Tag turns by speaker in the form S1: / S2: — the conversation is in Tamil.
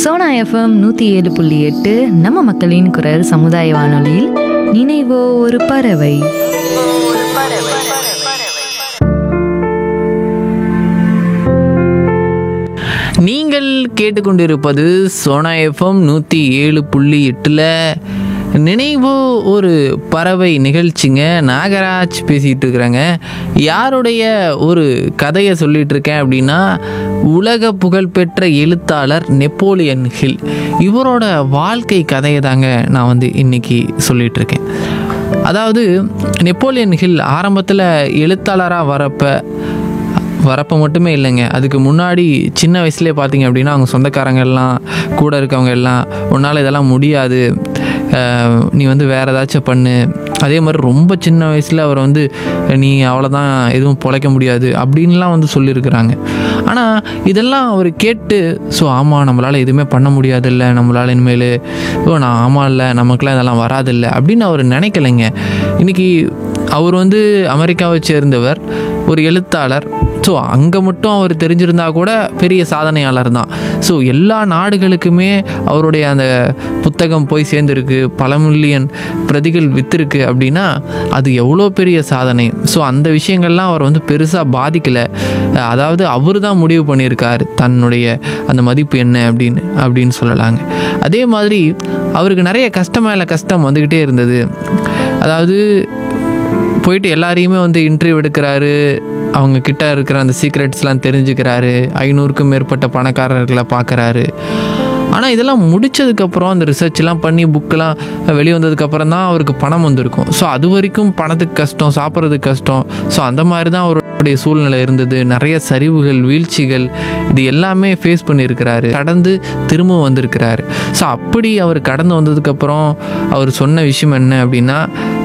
S1: சோனா எஃப்எம் நூற்றி ஏழு புள்ளி எட்டு நம்ம மக்களின் குரல் சமுதாய வானொலியில் நினைவோ ஒரு பறவை
S2: நீங்கள் கேட்டுக்கொண்டிருப்பது சோனா எஃப்எம் நூற்றி ஏழு புள்ளி எட்டில் நினைவோ ஒரு பறவை நிகழ்ச்சிங்க நாகராஜ் பேசிகிட்டு இருக்கிறாங்க யாருடைய ஒரு கதையை சொல்லிட்டு இருக்கேன் அப்படின்னா உலக புகழ்பெற்ற எழுத்தாளர் நெப்போலியன் ஹில் இவரோட வாழ்க்கை கதையை தாங்க நான் வந்து இன்னைக்கு சொல்லிட்டு இருக்கேன் அதாவது நெப்போலியன் ஹில் ஆரம்பத்தில் எழுத்தாளராக வரப்ப வரப்போ மட்டுமே இல்லைங்க அதுக்கு முன்னாடி சின்ன வயசுலேயே பார்த்தீங்க அப்படின்னா அவங்க சொந்தக்காரங்க எல்லாம் கூட இருக்கவங்க எல்லாம் உன்னால் இதெல்லாம் முடியாது அஹ் நீ வந்து வேறு ஏதாச்சும் பண்ணு அதே மாதிரி ரொம்ப சின்ன வயசில் அவர் வந்து நீ அவ்வளோதான் எதுவும் பொழைக்க முடியாது அப்படின்லாம் வந்து சொல்லியிருக்கிறாங்க ஆனால் இதெல்லாம் அவர் கேட்டு ஸோ ஆமாம் நம்மளால் எதுவுமே பண்ண முடியாதுல்ல நம்மளால் இனிமேல் ஓ நான் ஆமாம் இல்லை நமக்குலாம் இதெல்லாம் வராதில்ல அப்படின்னு அவர் நினைக்கலைங்க இன்றைக்கி அவர் வந்து அமெரிக்காவை சேர்ந்தவர் ஒரு எழுத்தாளர் ஸோ அங்கே மட்டும் அவர் தெரிஞ்சிருந்தா கூட பெரிய சாதனையாளர் தான் ஸோ எல்லா நாடுகளுக்குமே அவருடைய அந்த புத்தகம் போய் சேர்ந்துருக்கு பல மில்லியன் பிரதிகள் விற்றுருக்கு அப்படின்னா அது எவ்வளோ பெரிய சாதனை ஸோ அந்த விஷயங்கள்லாம் அவர் வந்து பெருசாக பாதிக்கலை அதாவது அவர் தான் முடிவு பண்ணியிருக்கார் தன்னுடைய அந்த மதிப்பு என்ன அப்படின்னு அப்படின்னு சொல்லலாங்க அதே மாதிரி அவருக்கு நிறைய கஷ்டம் மேலே கஷ்டம் வந்துக்கிட்டே இருந்தது அதாவது போயிட்டு எல்லாரையுமே வந்து இன்டர்வியூ எடுக்கிறாரு அவங்க கிட்ட இருக்கிற அந்த சீக்ரெட்ஸ்லாம் தெரிஞ்சுக்கிறாரு ஐநூறுக்கும் மேற்பட்ட பணக்காரர்களை பார்க்குறாரு ஆனால் இதெல்லாம் முடிச்சதுக்கப்புறம் அந்த ரிசர்ச்லாம் பண்ணி புக்கெலாம் வெளியே வந்ததுக்கப்புறம் தான் அவருக்கு பணம் வந்திருக்கும் ஸோ அது வரைக்கும் பணத்துக்கு கஷ்டம் சாப்பிட்றதுக்கு கஷ்டம் ஸோ அந்த மாதிரி தான் அவருடைய சூழ்நிலை இருந்தது நிறைய சரிவுகள் வீழ்ச்சிகள் இது எல்லாமே ஃபேஸ் பண்ணியிருக்கிறாரு கடந்து திரும்ப வந்திருக்கிறாரு ஸோ அப்படி அவர் கடந்து வந்ததுக்கப்புறம் அவர் சொன்ன விஷயம் என்ன அப்படின்னா